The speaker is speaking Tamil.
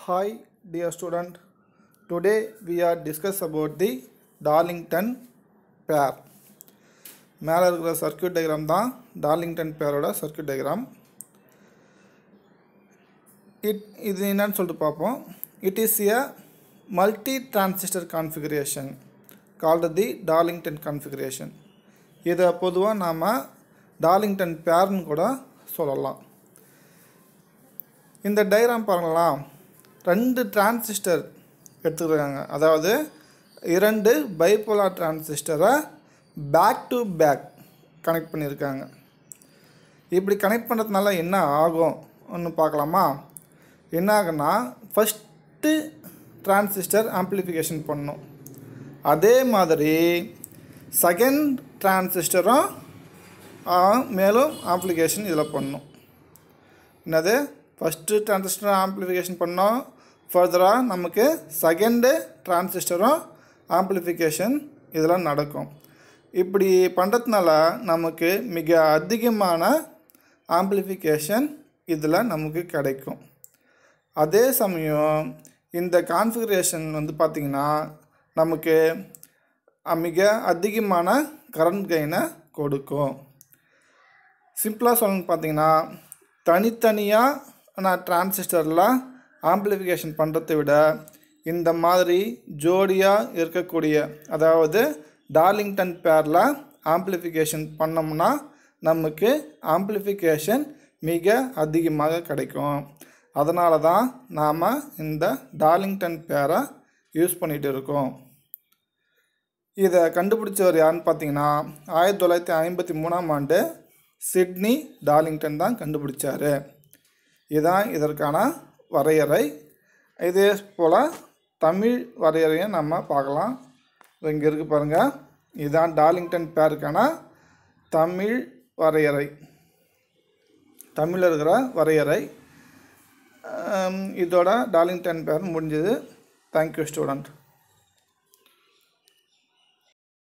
Hi, dear student. Today we are discuss about the Darlington pair. மேலே இருக்கிற சர்க்யூட் டயக்ராம் தான் டார்லிங்டன் பேரோட சர்க்யூட் டயக்ராம் இட் இது என்னன்னு சொல்லிட்டு பார்ப்போம் it is a multi transistor configuration called the Darlington configuration இதை பொதுவாக நாம் டார்லிங்டன் பேர்னு கூட சொல்லலாம் இந்த டயக்ராம் பாருங்களா ரெண்டு டிரான்சிஸ்டர் எடுத்துக்கிறாங்க அதாவது இரண்டு பைபோலார் டிரான்சிஸ்டரை பேக் டு பேக் கனெக்ட் பண்ணியிருக்காங்க இப்படி கனெக்ட் பண்ணுறதுனால என்ன ஆகும் ஒன்று பார்க்கலாமா என்ன ஆகுன்னா ஃபஸ்ட்டு டிரான்சிஸ்டர் ஆம்ப்ளிஃபிகேஷன் பண்ணும் அதே மாதிரி செகண்ட் டிரான்சிஸ்டரும் மேலும் ஆம்ப்ளிகேஷன் இதில் பண்ணும் என்னது ஃபஸ்ட்டு டிரான்சிஸ்டர் ஆம்ப்ளிஃபிகேஷன் பண்ணோம் ஃபர்தராக நமக்கு செகண்டு டிரான்சிஸ்டரும் ஆம்ப்ளிஃபிகேஷன் இதில் நடக்கும் இப்படி பண்ணுறதுனால நமக்கு மிக அதிகமான ஆம்ப்ளிஃபிகேஷன் இதில் நமக்கு கிடைக்கும் அதே சமயம் இந்த கான்ஃபிகரேஷன் வந்து பார்த்திங்கன்னா நமக்கு மிக அதிகமான கரண்ட் கெயினை கொடுக்கும் சிம்பிளாக சொல்லணும்னு பார்த்தீங்கன்னா தனித்தனியாக நான் டிரான்சிஸ்டரில் ஆம்ப்ளிஃபிகேஷன் பண்ணுறதை விட இந்த மாதிரி ஜோடியாக இருக்கக்கூடிய அதாவது டார்லிங்டன் பேரில் ஆம்ப்ளிஃபிகேஷன் பண்ணோம்னா நமக்கு ஆம்ப்ளிஃபிகேஷன் மிக அதிகமாக கிடைக்கும் அதனால தான் நாம் இந்த டார்லிங்டன் பேரை யூஸ் பண்ணிகிட்டு இருக்கோம் இதை கண்டுபிடிச்சவர் யாருன்னு பார்த்தீங்கன்னா ஆயிரத்தி தொள்ளாயிரத்தி ஐம்பத்தி மூணாம் ஆண்டு சிட்னி டார்லிங்டன் தான் கண்டுபிடிச்சார் இதுதான் இதற்கான வரையறை இதே போல் தமிழ் வரையறையும் நம்ம பார்க்கலாம் இங்கே இருக்குது பாருங்கள் இதுதான் டார்லிங்டன் பேருக்கான தமிழ் வரையறை தமிழில் இருக்கிற வரையறை இதோட டார்லிங்டன் பேர் முடிஞ்சது தேங்க்யூ ஸ்டூடெண்ட்